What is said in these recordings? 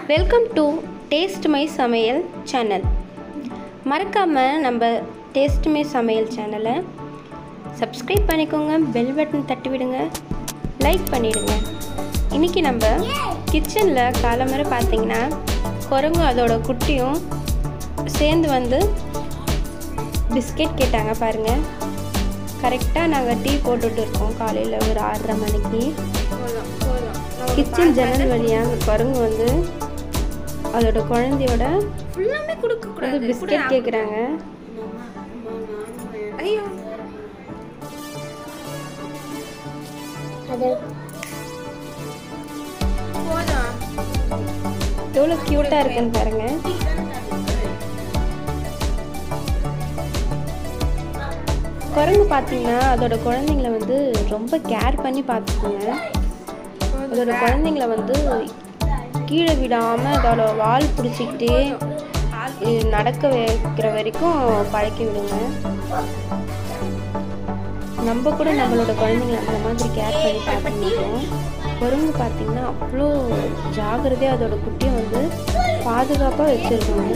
Welcome to taste my சமையல் channel மறக்காமல் நம்ம டேஸ்ட் மை சமையல் சேனலை சப்ஸ்கிரைப் பண்ணிக்கோங்க பெல் பட்டன் தட்டி விடுங்க லைக் பண்ணிவிடுங்க இன்றைக்கி நம்ம கிச்சனில் காலம்பரை பார்த்தீங்கன்னா குரங்கும் அதோட குட்டியும் சேர்ந்து வந்து பிஸ்கெட் கேட்டாங்க பாருங்கள் கரெக்டாக நாங்கள் டீ போட்டுட்டு இருக்கோம் காலையில் ஒரு ஆறரை மணிக்கு கிச்சன் ஜன்னல் வழியாக அந்த குரங்கு வந்து அதோட குழந்தையோட ஃபுல்லாமே கொடுக்க வந்து கூடாது பிஸ்கெட் கேட்குறாங்க ஐயோ போதும் எவ்வளோ க்யூட்டாக இருக்குன்னு பாருங்க குரங்கு பார்த்தீங்கன்னா அதோட குழந்தைங்கள வந்து ரொம்ப கேர் பண்ணி பார்த்துக்குங்க அதோட குழந்தைங்கள வந்து கீழே விடாமல் அதோட வால் பிடிச்சிக்கிட்டே இ- நடக்க வைக்கிற வரைக்கும் பழக்கி விடுங்க நம்ம கூட நம்மளோட குழந்தைங்கள அந்த மாதிரி கேர் பண்ணி பார்க்க முடியும் குரங்கு பார்த்தீங்கன்னா அவ்வளோ ஜாகிரதையாக அதோட குட்டியை வந்து பாதுகாப்பாக வச்சுருக்கோங்க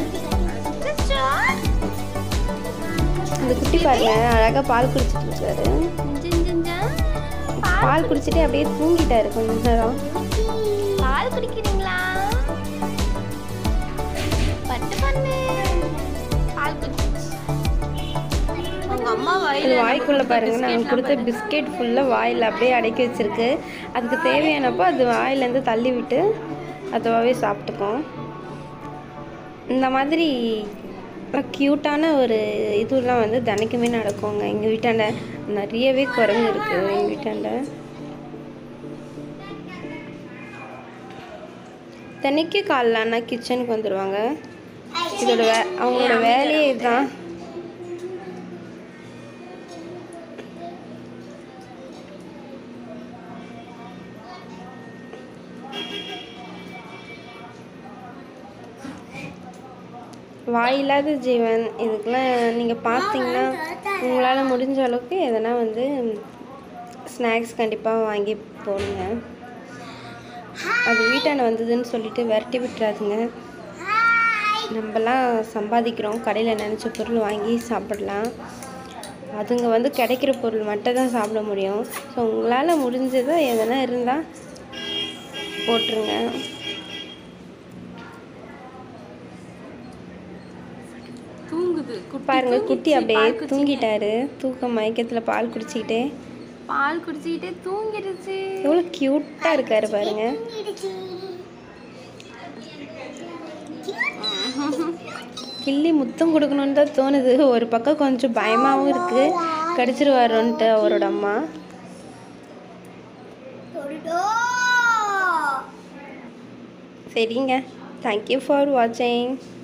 அந்த குட்டி பாருங்க அழகாக பால் குடிச்சிட்டு இருக்காரு பால் குடிச்சிட்டு அப்படியே தூங்கிட்டாரு கொஞ்ச நேரம் பால் குடிக்கிறீங்களா பட்டு பண்ணு பால் குடிச்சு உங்க அம்மா அது வாயில வாய்க்குள்ளே பாருங்க நாங்கள் கொடுத்த பிஸ்கெட் ஃபுல்லாக வாயில் அப்படியே அடக்கி வச்சிருக்கு அதுக்கு தேவையானப்போ அது வாயிலேருந்து தள்ளி விட்டு அதுவாகவே சாப்பிட்டுக்கும் இந்த மாதிரி க்யூட்டான ஒரு இதுலாம் வந்து தினைக்குமே நடக்குங்க எங்கள் வீட்டாண்ட நிறையவே குரங்கு இருக்குது எங்கள் வீட்டாண்ட தினைக்கு காலைல ஆனால் கிச்சனுக்கு வந்துடுவாங்க இதோட வே அவங்களோட வேலையே இதுதான் வாயில்லாத ஜீவன் இதுக்கெல்லாம் நீங்கள் பார்த்தீங்கன்னா உங்களால் முடிஞ்ச அளவுக்கு எதனா வந்து ஸ்நாக்ஸ் கண்டிப்பாக வாங்கி போடுங்க அது வீட்டாண்ட வந்ததுன்னு சொல்லிட்டு விரட்டி விட்டுறாதுங்க நம்மலாம் சம்பாதிக்கிறோம் கடையில் நினச்ச பொருள் வாங்கி சாப்பிடலாம் அதுங்க வந்து கிடைக்கிற பொருள் மட்டும் தான் சாப்பிட முடியும் ஸோ உங்களால் முடிஞ்சதை எதனா இருந்தால் போட்டுருங்க தூங்குது குட்டி பாருங்க குட்டி தூங்கிடுச்சு, அப்படியே பால் குடிச்சிட்டு. தூங்கிட்டாரு தூக்க மயக்கத்தில் பால் குடிச்சிக்கிட்டே பால் குடிச்சிக்கிட்டே தூங்கிடுச்சு எவ்வளோ க்யூட்டாக இருக்காரு பாருங்க கிள்ளி முத்தம் கொடுக்கணுன்னு தான் தோணுது ஒரு பக்கம் கொஞ்சம் பயமாகவும் இருக்குது கடிச்சிருவாரோன்ட்டு அவரோட அம்மா சரிங்க தேங்க்யூ ஃபார் வாட்சிங்